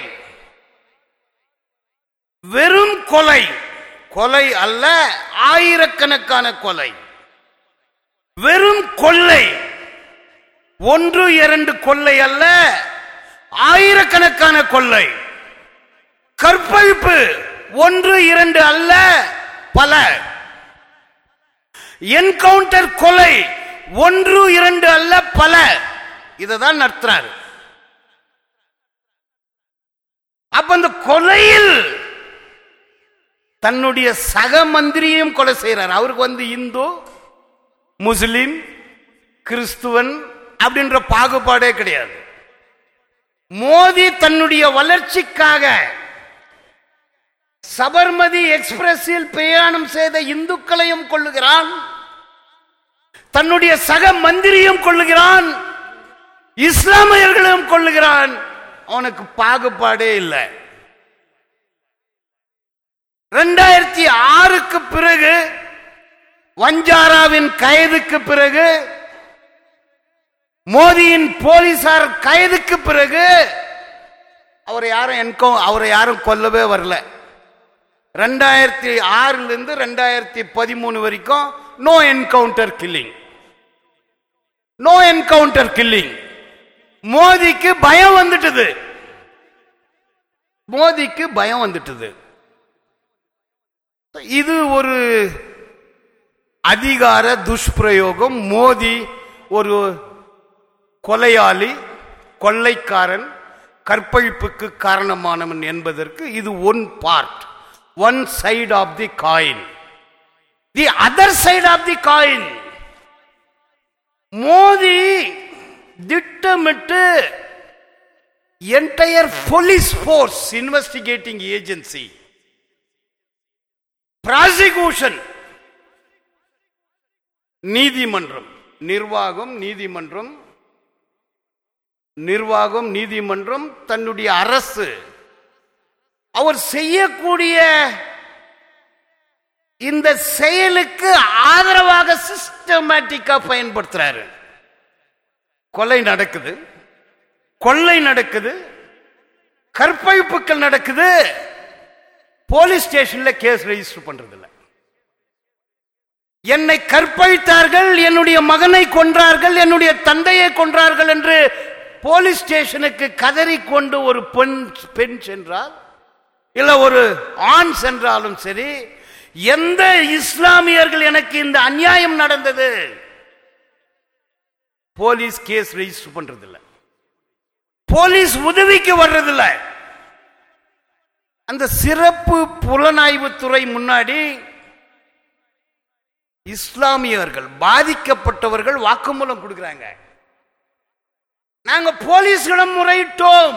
வெறும் கொலை கொலை அல்ல ஆயிரக்கணக்கான கொலை வெறும் கொள்ளை ஒன்று இரண்டு கொள்ளை அல்ல ஆயிரக்கணக்கான கொள்ளை கற்பழிப்பு ஒன்று இரண்டு அல்ல பல என்கவுண்டர் கொலை ஒன்று இரண்டு அல்ல பல இததான் நடத்துறாரு அப்ப அந்த கொலையில் தன்னுடைய சக மந்திரியையும் கொலை செய்யறார் அவருக்கு வந்து இந்து முஸ்லிம் கிறிஸ்துவன் அப்படின்ற பாகுபாடே கிடையாது மோதி தன்னுடைய வளர்ச்சிக்காக சபர்மதி எக்ஸ்பிரஸில் பிரயாணம் செய்த இந்துக்களையும் கொள்ளுகிறான் தன்னுடைய சக மந்திரியும் கொள்ளுகிறான் இஸ்லாமியர்களையும் கொள்ளுகிறான் அவனுக்கு பாகுபாடே இல்லை ரெண்டாயிரத்தி ஆறுக்கு பிறகு வஞ்சாராவின் கைதுக்கு பிறகு மோதியின் போலீசார் கைதுக்கு பிறகு அவரை யாரும் என்கோ அவரை யாரும் கொல்லவே வரல ரெண்டாயிரத்தி ஆறுல இருந்து ரெண்டாயிரத்தி பதிமூணு வரைக்கும் no encounter killing no encounter killing மோதிக்கு பயம் வந்துட்டது மோதிக்கு பயம் வந்துட்டது இது ஒரு அதிகார துஷ்பிரயோகம் மோதி ஒரு கொலையாளி கொள்ளைக்காரன் கற்பழிப்புக்கு காரணமானவன் என்பதற்கு இது one part one side of the coin the other side of the coin Modi திட்டமிட்டு entire police force investigating agency prosecution நீதிமன்றம் நிர்வாகம் நீதிமன்றம் நிர்வாகம் நீதிமன்றம் தன்னுடைய அரசு அவர் செய்யக்கூடிய இந்த செயலுக்கு ஆதரவாக சிஸ்டமேட்டிக்கா பயன்படுத்துறாரு கொலை நடக்குது கொள்ளை நடக்குது கற்பழிப்புகள் நடக்குது போலீஸ் ஸ்டேஷன்ல கேஸ் ரெஜிஸ்டர் பண்றது இல்ல என்னை கற்பழித்தார்கள் என்னுடைய மகனை கொன்றார்கள் என்னுடைய தந்தையை கொன்றார்கள் என்று போலீஸ் ஸ்டேஷனுக்கு கதறி கொண்டு ஒரு பெண் பெண் சென்றால் இல்ல ஒரு ஆண் சென்றாலும் சரி எந்த இஸ்லாமியர்கள் எனக்கு இந்த அநியாயம் நடந்தது போலீஸ் கேஸ் ரெஜிஸ்டர் பண்றது இல்ல போலீஸ் உதவிக்கு வர்றதில்ல அந்த சிறப்பு புலனாய்வு துறை முன்னாடி இஸ்லாமியர்கள் பாதிக்கப்பட்டவர்கள் வாக்குமூலம் கொடுக்கிறாங்க நாங்க போலீஸ்களிடம் முறையிட்டோம்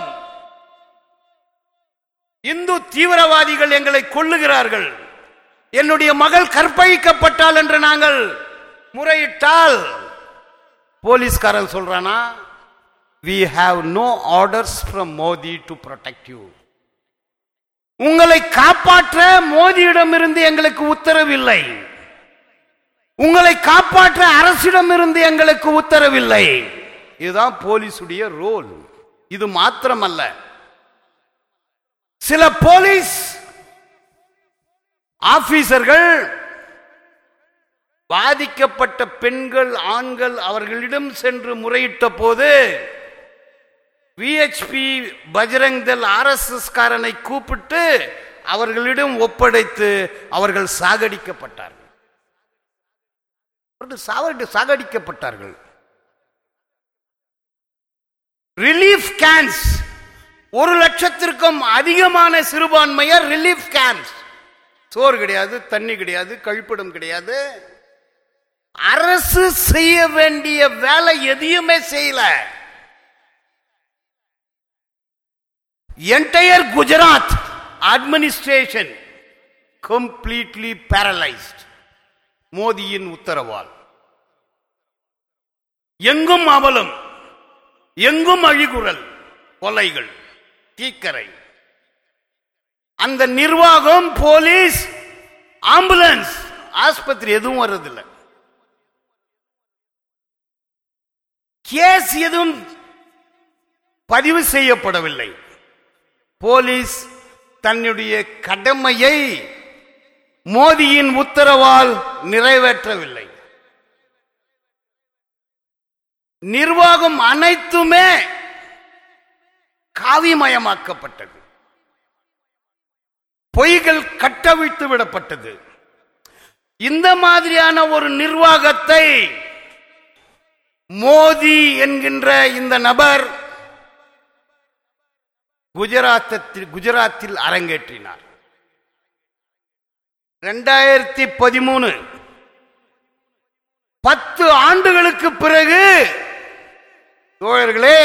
இந்து தீவிரவாதிகள் எங்களை கொல்லுகிறார்கள் என்னுடைய மகள் கற்பழிக்கப்பட்டால் என்று நாங்கள் முறையிட்டால் போலீஸ்காரன் சொல்றானா we have no orders from Modi to protect you உங்களை காப்பாற்ற மோதியிடமிருந்து எங்களுக்கு உத்தரவில்லை உங்களை காப்பாற்ற அரசிடமிருந்து எங்களுக்கு உத்தரவில்லை இதுதான் போலீசுடைய ரோல் இது மாத்திரமல்ல சில போலீஸ் ஆபீசர்கள் பாதிக்கப்பட்ட பெண்கள் ஆண்கள் அவர்களிடம் சென்று முறையிட்ட போது விஹெச்பி பஜ்ரங் தள் ஆர்எஸ்எஸ் காரனை கூப்பிட்டு அவர்களிடம் ஒப்படைத்து அவர்கள் சாகடிக்கப்பட்டார்கள் அவர்கள் சாவடி சாகடிக்கப்பட்டார்கள் ரிலீஃப் கேம்ப்ஸ் ஒரு லட்சத்திற்கும் அதிகமான சிறுபான்மையர் ரிலீஃப் கேம்ப்ஸ் சோறு கிடையாது தண்ணி கிடையாது கழிப்பிடம் கிடையாது அரசு செய்ய வேண்டிய வேலை எதையுமே செய்யல entire Gujarat administration completely paralysed மோதியின் உத்தரவால் எங்கும் அவலம் எங்கும் அழிகுறல் கொலைகள் தீக்கரை அந்த நிர்வாகம் போலீஸ் ஆம்புலன்ஸ் ஆஸ்பத்திரி எதுவும் வர்றதில்லை கேஸ் எதுவும் பதிவு செய்யப்படவில்லை போலீஸ் தன்னுடைய கடமையை மோதியின் உத்தரவால் நிறைவேற்றவில்லை நிர்வாகம் அனைத்துமே காவிமயமாக்கப்பட்டது பொய்கள் கட்டவிழ்த்து விடப்பட்டது இந்த மாதிரியான ஒரு நிர்வாகத்தை மோதி என்கின்ற இந்த நபர் குஜராத்தில் குஜராத்தில் அரங்கேற்றினார் ரெண்டாயிரத்தி பதிமூணு பத்து ஆண்டுகளுக்கு பிறகு தோழர்களே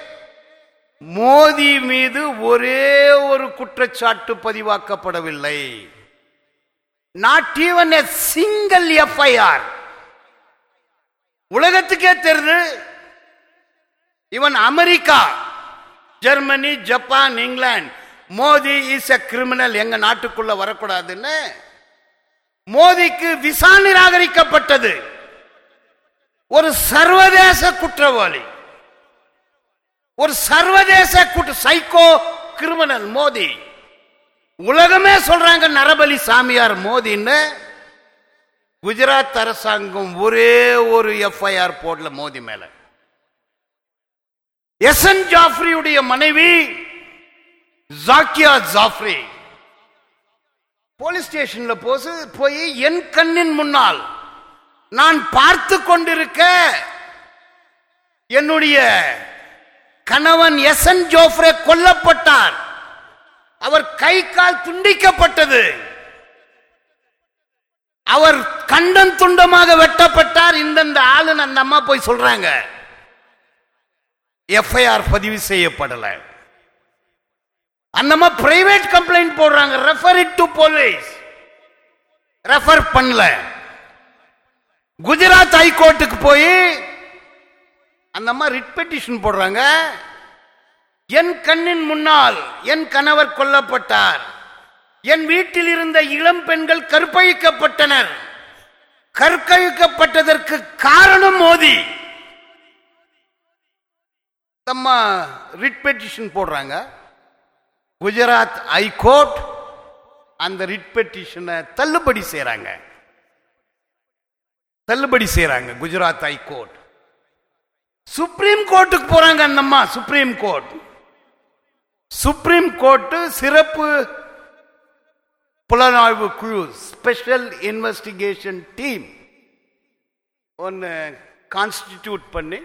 மோதி மீது ஒரே ஒரு குற்றச்சாட்டு பதிவாக்கப்படவில்லை not even a single FIR உலகத்துக்கே தெரியுது இவன் America Germany Japan England Modi is a criminal எங்க நாட்டுக்குள்ள வரக்கூடாதுன்னு மோதிக்கு விசா நிராகரிக்கப்பட்டது ஒரு சர்வதேச குற்றவாளி ஒரு சர்வதேச குற்ற சைக்கோ கிரிமினல் மோதி உலகமே சொல்றாங்க நரபலி சாமியார் மோதின்னு குஜராத் அரசாங்கம் ஒரே ஒரு எஃப்ஐஆர் போடல மோதி மேல எஸ் என் ஜாஃப்ரியுடைய மனைவி ஜாக்கியா ஜாஃப்ரி போலீஸ் ஸ்டேஷன்ல போது போய் என் கண்ணின் முன்னால் நான் பார்த்து கொண்டிருக்க என்னுடைய கணவன் எஸ் என் ஜோஃப்ரே கொல்லப்பட்டார் அவர் கை கால் துண்டிக்கப்பட்டது அவர் கண்டம் துண்டமாக வெட்டப்பட்டார் இந்தந்த ஆளுன்னு அந்த அம்மா போய் சொல்றாங்க எஃப்ஐஆர் பதிவு செய்யப்படல அந்த அம்மா பிரைவேட் கம்ப்ளைண்ட் போடுறாங்க refer it to police refer பண்ணல குஜராத் ஹைகோர்ட்டுக்கு போய் அந்த அம்மா ரிட் பெட்டிஷன் போடுறாங்க என் கண்ணின் முன்னால் என் கணவர் கொல்லப்பட்டார் என் வீட்டில் இருந்த இளம் பெண்கள் கற்பழிக்கப்பட்டனர் கற்பழிக்கப்பட்டதற்கு காரணம் மோதி அம்மா ரிட் பெட்டிஷன் போடுறாங்க குஜராத் ஹைகோர்ட் அந்த ரிட் பெட்டிஷனை தள்ளுபடி செய்றாங்க தள்ளுபடி செய்றாங்க குஜராத் ஹைகோர்ட் சுப்ரீம் கோர்ட்டுக்கு போறாங்க அந்த அம்மா சுப்ரீம் கோர்ட் சுப்ரீம் கோர்ட் சிறப்பு புலனாய்வு குழு ஸ்பெஷல் இன்வெஸ்டிகேஷன் டீம் ஒன்னு கான்ஸ்டிடியூட் பண்ணி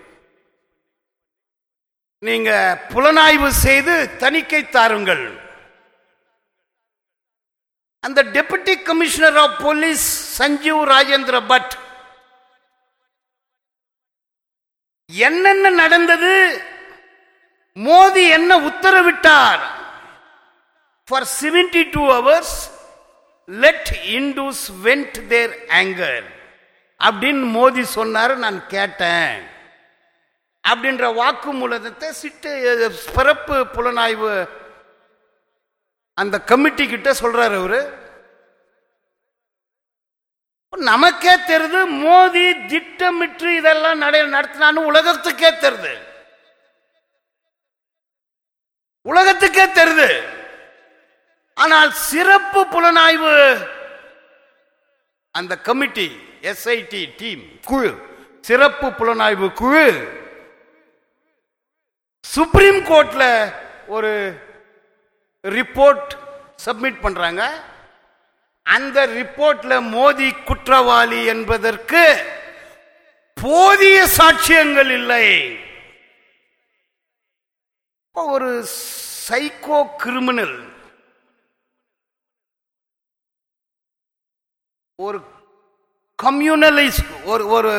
நீங்க புலனாய்வு செய்து தணிக்கை தாருங்கள் அந்த deputy commissioner of police Sanjiv Rajendra Bhatt என்னென்ன நடந்தது மோதி என்ன உத்தரவிட்டார் for 72 two hours let Hindus vent their anger அப்படின்னு மோதி சொன்னாரு நான் கேட்டேன் அப்படின்ற வாக்குமூலத்தை சிட்டு பிறப்பு புலனாய்வு அந்த கமிட்டி கிட்ட சொல்றாரு அவரு நமக்கே தெரியுது மோதி திட்டமிட்டு இதெல்லாம் நட நடத்தினான்னு உலகத்துக்கே தெரியுது உலகத்துக்கே தெரியுது ஆனால் சிறப்பு புலனாய்வு அந்த கமிட்டி எஸ்ஐடி டீம் குழு சிறப்பு புலனாய்வு குழு சுப்ரீம் கோர்ட்ல ஒரு ரிப்போர்ட் சப்மிட் பண்றாங்க அந்த ரிப்போர்ட்ல மோதி குற்றவாளி என்பதற்கு போதிய சாட்சியங்கள் இல்லை ஒரு சைக்கோ கிரிமினல் ஒரு கம்யூனலைஸ் ஒரு ஒரு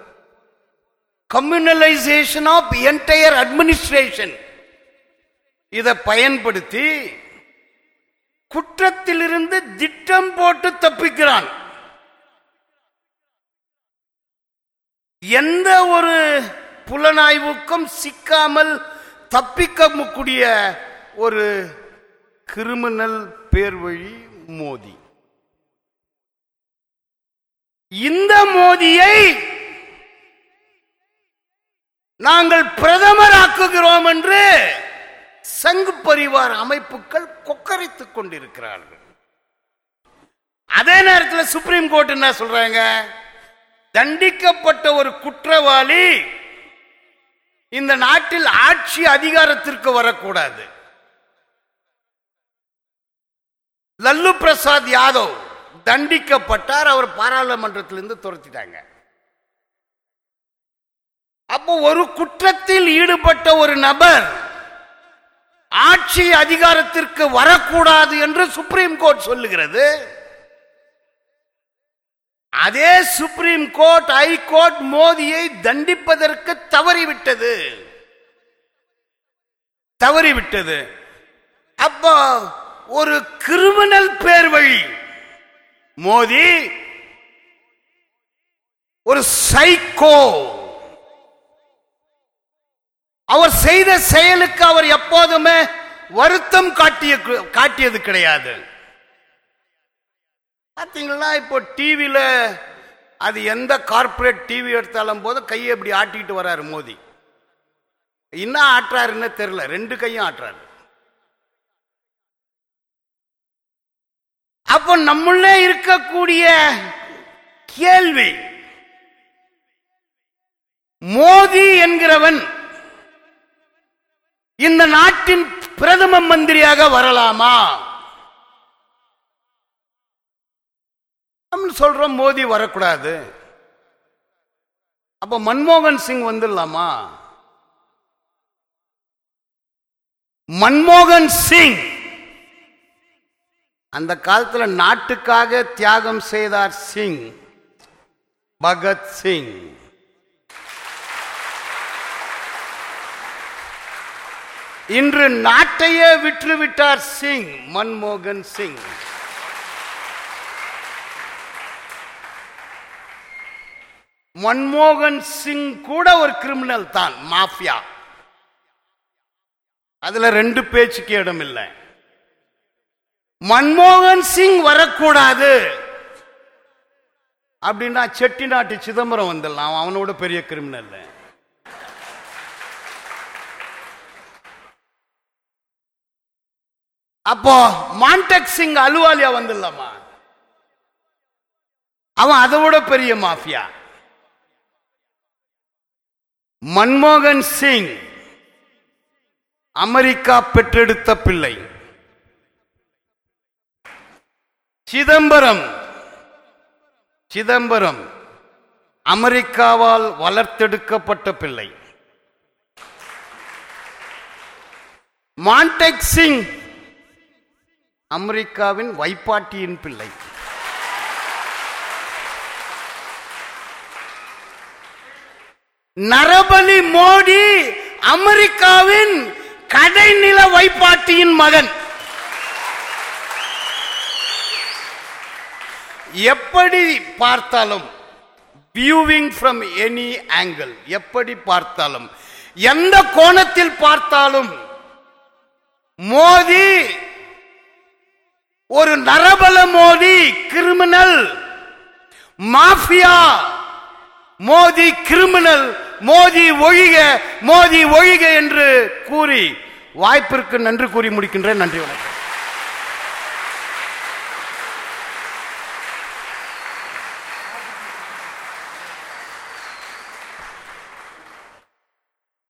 கம்யூனலைசேஷன் ஆஃப் என்டையர் அட்மினிஸ்ட்ரேஷன் இதை பயன்படுத்தி குற்றத்திலிருந்து திட்டம் போட்டு தப்பிக்கிறான் எந்த ஒரு புலனாய்வுக்கும் சிக்காமல் தப்பிக்கக்கூடிய ஒரு கிரிமினல் பேர் வழி மோதி இந்த மோதியை நாங்கள் பிரதமராக்குகிறோம் என்று சங்கு பரிவார் அமைப்புகள் கொக்கரித்துக் கொண்டிருக்கிறார்கள் அதே நேரத்தில் சுப்ரீம் கோர்ட் என்ன சொல்றாங்க தண்டிக்கப்பட்ட ஒரு குற்றவாளி இந்த நாட்டில் ஆட்சி அதிகாரத்திற்கு வரக்கூடாது லல்லு பிரசாத் யாதவ் தண்டிக்கப்பட்டார் அவர் பாராளுமன்றத்திலிருந்து துரத்திட்டாங்க அப்போ ஒரு குற்றத்தில் ஈடுபட்ட ஒரு நபர் ஆட்சி அதிகாரத்திற்கு வரக்கூடாது என்று சுப்ரீம் கோர்ட் சொல்லுகிறது அதே சுப்ரீம் கோர்ட் ஹைகோர்ட் மோதியை தண்டிப்பதற்கு தவறிவிட்டது தவறிவிட்டது அப்போ ஒரு கிரிமினல் பேர் வழி மோதி ஒரு சைக்கோ அவர் செய்த செயலுக்கு அவர் எப்போதுமே வருத்தம் காட்டிய காட்டியது கிடையாது பார்த்தீங்களா இப்போ டிவியில அது எந்த கார்ப்பரேட் டிவி எடுத்தாலும் போது கையை இப்படி ஆட்டிக்கிட்டு வராரு மோதி என்ன ஆட்டுறாருன்னு தெரியல ரெண்டு கையும் ஆட்டுறாரு அப்போ நம்மளே இருக்கக்கூடிய கேள்வி மோதி என்கிறவன் இந்த நாட்டின் பிரதம மந்திரியாக வரலாமா நம்ம சொல்றோம் மோடி வரக்கூடாது அப்ப மன்மோகன் சிங் வந்துடலாமா மன்மோகன் சிங் அந்த காலத்துல நாட்டுக்காக தியாகம் செய்தார் சிங் பகத் சிங் இன்று நாட்டையே விற்றுவிட்டார் சிங் மன்மோகன் சிங் மன்மோகன் சிங் கூட ஒரு கிரிமினல் தான் மாஃபியா அதுல ரெண்டு பேச்சுக்கு இடம் இல்லை மன்மோகன் சிங் வரக்கூடாது அப்படின்னா செட்டிநாட்டு சிதம்பரம் வந்துடலாம் அவனோட பெரிய கிரிமினல் அப்போ மான்டெக் சிங் அலுவாலியா வந்துடலாமா அவன் அதை விட பெரிய மாஃபியா மன்மோகன் சிங் அமெரிக்கா பெற்றெடுத்த பிள்ளை சிதம்பரம் சிதம்பரம் அமெரிக்காவால் வளர்த்தெடுக்கப்பட்ட பிள்ளை மான்டெக் சிங் அமெரிக்காவின் வைப்பாட்டியின் பிள்ளை நரபலி மோடி அமெரிக்காவின் கடைநில வைப்பாட்டியின் மகன் எப்படி பார்த்தாலும் வியூவிங் ஃப்ரம் எனி ஆங்கிள் எப்படி பார்த்தாலும் எந்த கோணத்தில் பார்த்தாலும் மோதி ஒரு நரபல Modi criminal mafia Modi criminal Modi ஒழிக மோதி ஒழிக என்று கூறி வாய்ப்பிற்கு நன்றி கூறி முடிக்கின்றேன் நன்றி வணக்கம்